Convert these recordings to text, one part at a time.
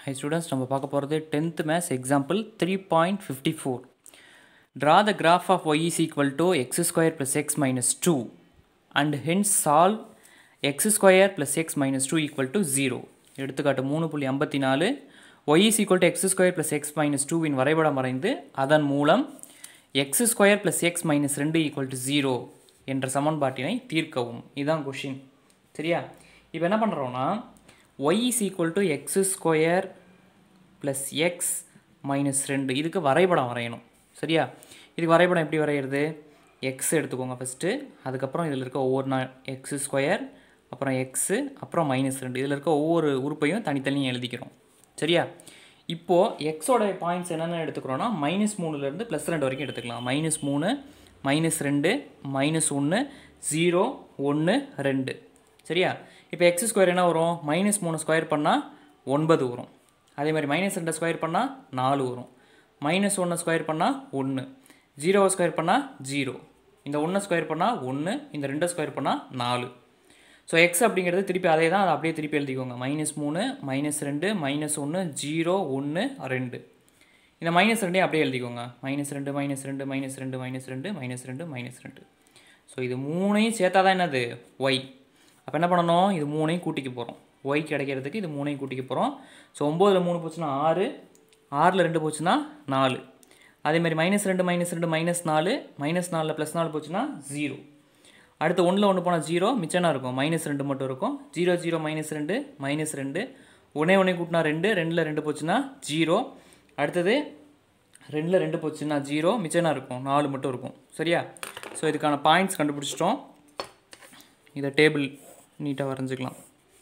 high students நம்ம பார்க்க போகிறது tenth maths example three point fifty four draw the graph of y is equal to x square plus x minus two and hence solve x square plus x minus two equal to zero எடுத்துக்காட்டு மூணு புள்ளி ஐம்பத்தி நாலு y is equal to x square plus x minus டூவின் வரைபடம் வரைந்து அதன் மூலம் x square plus x minus ரெண்டு ஈக்குவல் டு ஜீரோ என்ற சமன்பாட்டினை தீர்க்கவும் இதுதான் கொஷின் சரியா இப்போ என்ன பண்ணுறோன்னா y is equal to x square plus x minus ரெண்டு இதுக்கு வரைபடம் வரையணும் சரியா இதுக்கு வரைபடம் எப்படி வரைகிறது எக்ஸ் எடுத்துக்கோங்க ஃபஸ்ட்டு அதுக்கப்புறம் இதில் இருக்க ஒவ்வொரு நா எக்ஸ் ஸ்கொயர் அப்புறம் எக்ஸு அப்புறம் மைனஸ் ரெண்டு இதில் இருக்க ஒவ்வொரு உறுப்பையும் தனித்தனியாக எழுதிக்கிறோம் சரியா இப்போது எக்ஸோட பாயிண்ட்ஸ் என்னென்ன எடுத்துக்கிறோன்னா மைனஸ் மூணுலேருந்து ப்ளஸ் ரெண்டு வரைக்கும் எடுத்துக்கலாம் மைனஸ் மூணு மைனஸ் ரெண்டு மைனஸ் ஒன்று ஜீரோ ஒன்று ரெண்டு சரியா இப்போ எக்ஸ் ஸ்கொயர் என்ன வரும் மைனஸ் மூணு ஸ்கொயர் பண்ணால் ஒன்பது வரும் அதே மாதிரி மைனஸ் ரெண்டு ஸ்கொயர் பண்ணால் நாலு வரும் மைனஸ் ஒன்று ஸ்கொயர் பண்ணால் ஒன்று ஜீரோவை ஸ்கொயர் பண்ணால் ஜீரோ இந்த ஒன்று ஸ்கொயர் பண்ணால் ஒன்று இந்த ரெண்டை ஸ்கொயர் பண்ணால் நாலு ஸோ எக்ஸ் அப்படிங்கிறது திருப்பி அதே தான் அதை அப்படியே திருப்பி எழுதிக்கோங்க மைனஸ் மூணு மைனஸ் ரெண்டு மைனஸ் ஒன்று ஜீரோ ஒன்று ரெண்டு இந்த மைனஸ் ரெண்டையும் அப்படியே எழுதிக்கோங்க மைனஸ் ரெண்டு மைனஸ் ரெண்டு மைனஸ் ரெண்டு மைனஸ் ரெண்டு மைனஸ் ரெண்டு மைனஸ் ரெண்டு ஸோ இது மூணையும் சேர்த்தா தான் என்னது ஒய் அப்போ என்ன பண்ணணும் இது மூணையும் கூட்டிக்க போகிறோம் ஒய் கிடைக்கிறதுக்கு இது மூணையும் கூட்டிக்க போகிறோம் ஸோ ஒம்போதில் மூணு போச்சுன்னா ஆறு ஆறில் ரெண்டு போச்சுன்னா நாலு அதேமாதிரி மைனஸ் ரெண்டு மைனஸ் ரெண்டு மைனஸ் நாலு மைனஸ் நாலில் ப்ளஸ் நாலு போச்சுன்னா ஜீரோ அடுத்து ஒன்றில் ஒன்று போனால் ஜீரோ மிச்சம்னா இருக்கும் மைனஸ் ரெண்டு மட்டும் இருக்கும் ஜீரோ ஜீரோ மைனஸ் ரெண்டு மைனஸ் ரெண்டு ஒன்றே ஒன்றே கூட்டினா ரெண்டு ரெண்டில் ரெண்டு போச்சுன்னா ஜீரோ அடுத்தது ரெண்டில் ரெண்டு போச்சுன்னா ஜீரோ மிச்சம்னா இருக்கும் நாலு மட்டும் இருக்கும் சரியா ஸோ இதுக்கான பாயிண்ட்ஸ் கண்டுபிடிச்சிட்டோம் இதை டேபிள் நீட்டாக வரைஞ்சிக்கலாம்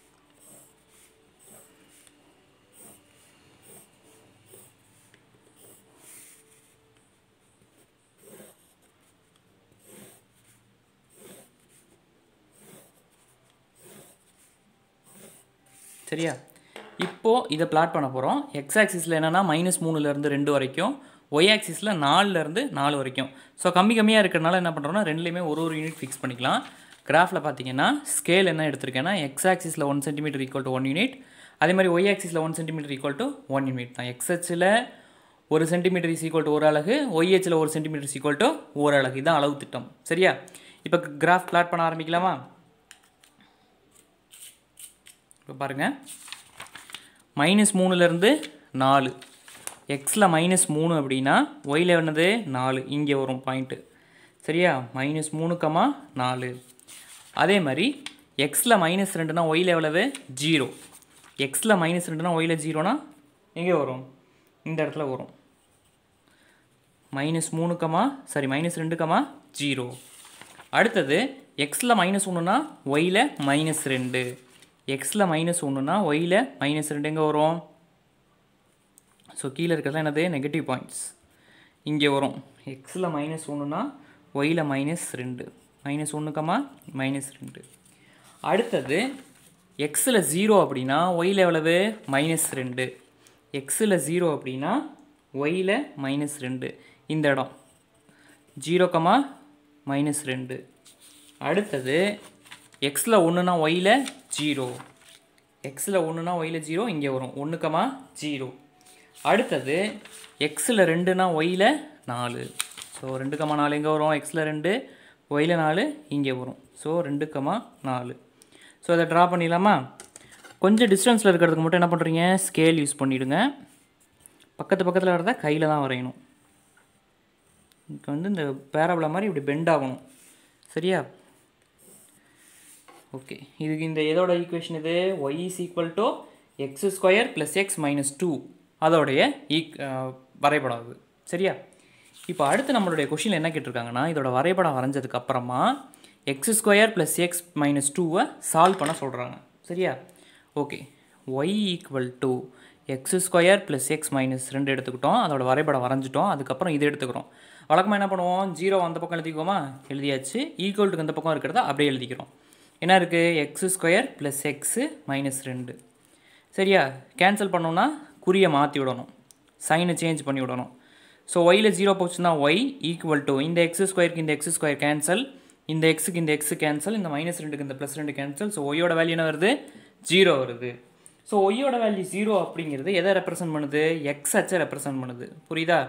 சரியா இப்போது இதை பிளாட் பண்ண போகிறோம் எக்ஸ் ஆக்சிஸில் என்னென்னா மைனஸ் மூணுலேருந்து ரெண்டு வரைக்கும் ஒய் ஆக்சிஸில் நாலுலேருந்து நாலு வரைக்கும் ஸோ கம்மி கம்மியாக இருக்கிறனால என்ன பண்ணுறோன்னா ரெண்டுலேயுமே ஒரு ஒரு யூனிட் ஃபிக்ஸ் பண்ணிக்கலாம் கிராஃபில் பார்த்தீங்கன்னா ஸ்கேல் என்ன எடுத்திருக்கேன்னா எக்ஸ் ஆக்சிஸில் one centimetre equal to one unit அதே மாதிரி ஒய் ஆக்சிஸில் one centimetre equal to one unit தான் எக்ஸ்ஹெச்சில் ஒரு சென்டிமீட்டர் இஸ் ஈக்குவல் டு ஒரு அழகு ஒய்ஹெச்சில் ஒரு சென்டிமீட்டர் இஸ் ஈக்குவல் டு ஒரு அழகு இதுதான் அளவு திட்டம் சரியா இப்போ கிராஃப் பிளாட் பண்ண ஆரம்பிக்கலாமா இப்போ பாருங்கள் மைனஸ் மூணுலேருந்து நாலு எக்ஸில் மைனஸ் மூணு அப்படின்னா ஒயில் என்னது நாலு இங்கே வரும் பாயிண்ட்டு சரியா மைனஸ் மூணு கமா நாலு அதே மாதிரி எக்ஸில் மைனஸ் ரெண்டுனா ஒயில் எவ்வளவு ஜீரோ எக்ஸில் மைனஸ் ரெண்டுனா ஒயில் ஜீரோனா எங்கே வரும் இந்த இடத்துல வரும் மைனஸ் மூணு கமா சாரி மைனஸ் ரெண்டு கமா ஜீரோ அடுத்தது எக்ஸில் மைனஸ் ஒன்றுனா ஒயில் மைனஸ் ரெண்டு எக்ஸில் மைனஸ் ஒன்றுனா ஒயில் மைனஸ் ரெண்டு எங்கே வரும் ஸோ கீழே இருக்கிறது என்னது நெகட்டிவ் பாயிண்ட்ஸ் இங்கே வரும் எக்ஸில் மைனஸ் ஒன்றுனா ஒயில் மைனஸ் ரெண்டு மைனஸ் ஒன்றுக்கமா மைனஸ் ரெண்டு அடுத்தது எக்ஸில் ஜீரோ அப்படின்னா ஒயில் எவ்வளவு மைனஸ் ரெண்டு எக்ஸில் ஜீரோ அப்படின்னா ஒயில் மைனஸ் ரெண்டு இந்த இடம் ஜீரோ கமா மைனஸ் ரெண்டு அடுத்தது எக்ஸில் ஒன்றுனா ஒயில் ஜீரோ எக்ஸில் ஒன்றுனா ஒயில் ஜீரோ இங்கே வரும் ஒன்றுக்கமா ஜீரோ அடுத்தது எக்ஸில் ரெண்டுனா ஒயில் நாலு ஸோ ரெண்டு கமா நாலு எங்கே வரும் எக்ஸில் ரெண்டு ஒயில் நாலு இங்கே வரும் ஸோ ரெண்டு கமா நாலு ஸோ அதை ட்ரா பண்ணிடலாமா கொஞ்சம் டிஸ்டன்ஸில் இருக்கிறதுக்கு மட்டும் என்ன பண்ணுறீங்க ஸ்கேல் யூஸ் பண்ணிவிடுங்க பக்கத்து பக்கத்தில் வரத கையில் தான் வரையணும் இப்போ வந்து இந்த பேரபிள மாதிரி இப்படி பெண்ட் ஆகணும் சரியா ஓகே இதுக்கு இந்த எதோட ஈக்குவேஷன் இது y is equal to x square plus x minus two அதோடைய ஈக் வரைபடம் அது சரியா இப்போ அடுத்து நம்மளுடைய கொஷின் என்ன கேட்டிருக்காங்கன்னா இதோட வரைபடம் வரைஞ்சதுக்கு அப்புறமா x square plus x minus டூவை சால்வ் பண்ண சொல்கிறாங்க சரியா okay y equal to x square plus x minus ரெண்டு எடுத்துக்கிட்டோம் அதோட வரைபடம் வரைஞ்சிட்டோம் அதுக்கப்புறம் இது எடுத்துக்கிறோம் வழக்கமாக என்ன பண்ணுவோம் ஜீரோ அந்த பக்கம் எழுதிக்குவோமா எழுதியாச்சு ஈக்குவல்ட்டுக்கு அந்த பக்கம் இருக்கிறத அப்படியே எழுதிக்கிறோம் என்ன இருக்குது x square plus x minus ரெண்டு சரியா கேன்சல் பண்ணோன்னா குறியை மாற்றி விடணும் சைனை சேஞ்ச் பண்ணி விடணும் ஸோ ஒயில் ஜீரோ போச்சுன்னா ஒய் ஈக்குவல் டு இந்த எக்ஸ் ஸ்கொயருக்கு இந்த எக்ஸ் ஸ்கொயர் கேன்சல் இந்த எக்ஸுக்கு இந்த எக்ஸு கேன்சல் இந்த மைனஸ் ரெண்டுக்கு இந்த ப்ளஸ் ரெண்டு கேன்சல் ஸோ ஒய்யோட வேல்யூ என்ன வருது ஜீரோ வருது ஸோ ஒய்யோட வேல்யூ ஜீரோ அப்படிங்கிறது எதை ரெப்ரசன்ட் பண்ணுது எக்ஸ் அச்சை ரெப்ரசன்ட் பண்ணுது புரியுதா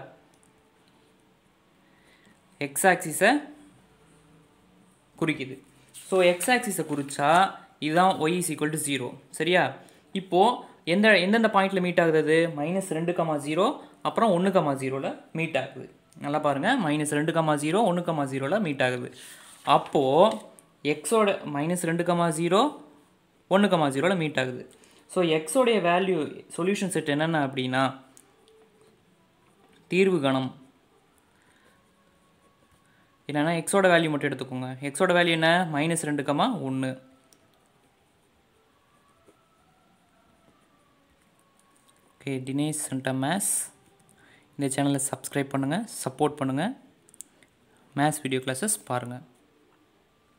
எக்ஸ் ஆக்சிஸை குறிக்குது ஸோ எக்ஸ் ஆக்சிஸை குறிச்சா இதுதான் y is equal to zero சரியா இப்போது எந்த எந்தெந்த பாயிண்டில் மீட் ஆகுது அது மைனஸ் ரெண்டு கமா ஜீரோ அப்புறம் ஒன்று கமா ஜீரோவில் மீட் ஆகுது நல்லா பாருங்கள் மைனஸ் ரெண்டு கமா ஜீரோ ஒன்று கமா ஜீரோவில் மீட் ஆகுது அப்போது எக்ஸோட மைனஸ் ரெண்டு கமா ஜீரோ ஒன்று கமா ஜீரோவில் மீட் ஆகுது ஸோ எக்ஸோடைய வேல்யூ சொல்யூஷன் செட் என்னென்ன அப்படின்னா தீர்வு கணம் என்னென்னா எக்ஸோட வேல்யூ மட்டும் எடுத்துக்கோங்க எக்ஸோட வேல்யூ என்ன மைனஸ் ரெண்டு கமா ஒன்று ஓகே தினேஷ் சென்டா மேத்ஸ் இந்த சேனலை சப்ஸ்கிரைப் பண்ணுங்கள் சப்போர்ட் பண்ணுங்கள் மேத்ஸ் வீடியோ கிளாஸஸ் பாருங்கள்